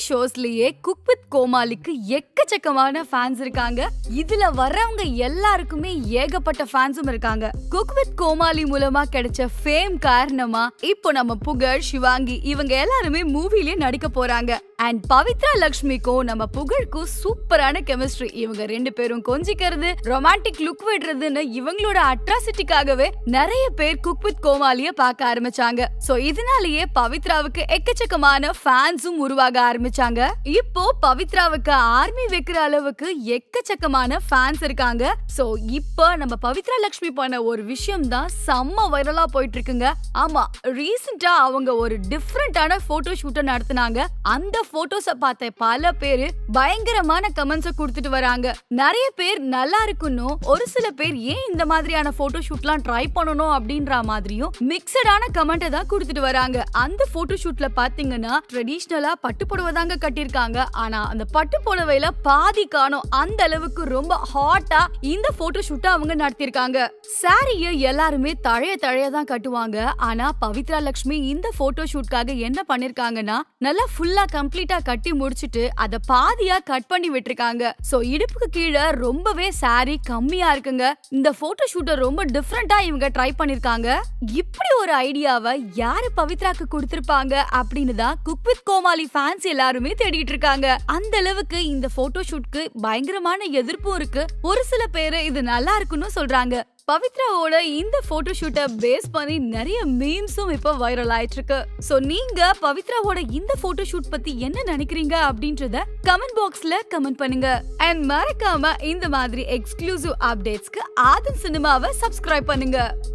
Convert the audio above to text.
ஷோஸ்லயே cook with கோமாளிக்கு எக்கச்சக்கமான fans இருக்காங்க இதுல வர்றவங்க எல்லாருக்குமே ஏகப்பட்ட ஃபேன்ஸும் இருக்காங்க குக் வித் கோமாளி மூலமா கிடைச்ச ஃபேம் காரணமா இப்போ நம்ம புகழ் சிவாங்கி இவங்க எல்லாருமே மூவிலயே நடிக்க போறாங்க அண்ட் பவித்ரா லக்ஷ்மிக்கும் நம்ம புகழுக்கும் சூப்பரான கெமிஸ்ட்ரி இவங்க ரெண்டு பேரும் கொஞ்சிக்கிறது ரொமான்டிக் லுக் விடுறதுன்னு இவங்களோட அட்ராசிட்டிக்காகவே நிறைய பேர் குக் வித் கோமாளிய பார்க்க ஆரம்பிச்சாங்க சோ இதனாலேயே பவித்ராவுக்கு எக்கச்சக்கமான ஃபேன்ஸும் உருவாக ஆரம்பிச்சாங்க இப்போ பவித்ராவுக்கு ஆர்மி வைக்கிற அளவுக்கு எக்கச்சக்கமான ஃபேன்ஸ் இருக்காங்க சோ இப்போ நம்ம பவித்ரா லக்ஷ்மி பண்ண ஒரு விஷயம் தான் செம்ம வைரலா போயிட்டு இருக்குங்க ஆமா ரீசெண்டா அவங்க ஒரு டிஃப்ரெண்டான போட்டோ ஷூட்டை நடத்துனாங்க அந்த போட்டோஸ பார்த்த பல பேரு பயங்கரமான கமெண்ட்ஸ கொடுத்துட்டு வராங்க நிறைய பேர் நல்லா இருக்குன்னு ஒரு சில பேர் ஏன் இந்த மாதிரியான போட்டோ ஷூட்லாம் ட்ரை பண்ணணும் அப்படின்ற மாதிரியும் மிக்சடான கமெண்ட் தான் கொடுத்துட்டு வராங்க அந்த போட்டோ ஷூட்ல பாத்தீங்கன்னா ட்ரெடிஷ்னலா பட்டு புடவை தாங்க கட்டியிருக்காங்க ஆனா அந்த பட்டு புடவையில பாதி காணும் அந்த அளவுக்கு ரொம்ப ஹாட்டா இந்த போட்டோ ஷூட்டை அவங்க நடத்திருக்காங்க சாரிய எல்லாருமே தழைய தழைய தான் கட்டுவாங்க ஆனா பவித்ரா லட்சுமி இந்த போட்டோ ஷூட்காக என்ன பண்ணிருக்காங்கன்னா நல்லா ஃபுல்லா கம்ப்ளீட்டா கட்டி முடிச்சிட்டு அத பாதியா கட் பண்ணி விட்டுருக்காங்க சோ இடுப்புக்கு கீழே ரொம்பவே சாரி கம்மியா இருக்குங்க இந்த போட்டோ ஷூட்டை ரொம்ப டிஃப்ரெண்டா இவங்க ட்ரை பண்ணிருக்காங்க இப்படி ஒரு ஐடியாவை யாரு பவித்ராக்கு கொடுத்திருப்பாங்க அப்படின்னு தான் குக் வித் கோமாளி ஃபேன்ஸ் எல்லாருமே தேடிட்டு இருக்காங்க அந்த அளவுக்கு இந்த போட்டோ ஷூட்க்கு பயங்கரமான எதிர்ப்பும் இருக்கு ஒரு சில பேரு இது நல்லா இருக்குன்னு சொல்றாங்க பவித்ராவோட இந்த போட்டோ ஷூட்டை பேஸ் பண்ணி நிறைய மீம்ஸும் இப்போ வைரல் ஆயிட்டு இருக்கு சோ நீங்க பவித்ராவோட இந்த போட்டோ ஷூட் பத்தி என்ன நினைக்கிறீங்க அப்படின்றத கமெண்ட் பாக்ஸ்ல கமெண்ட் பண்ணுங்க அண்ட் மறக்காம இந்த மாதிரி எக்ஸ்க்ளூசிவ் அப்டேட்ஸ்க்கு ஆதன் சினிமாவை சப்ஸ்கிரைப் பண்ணுங்க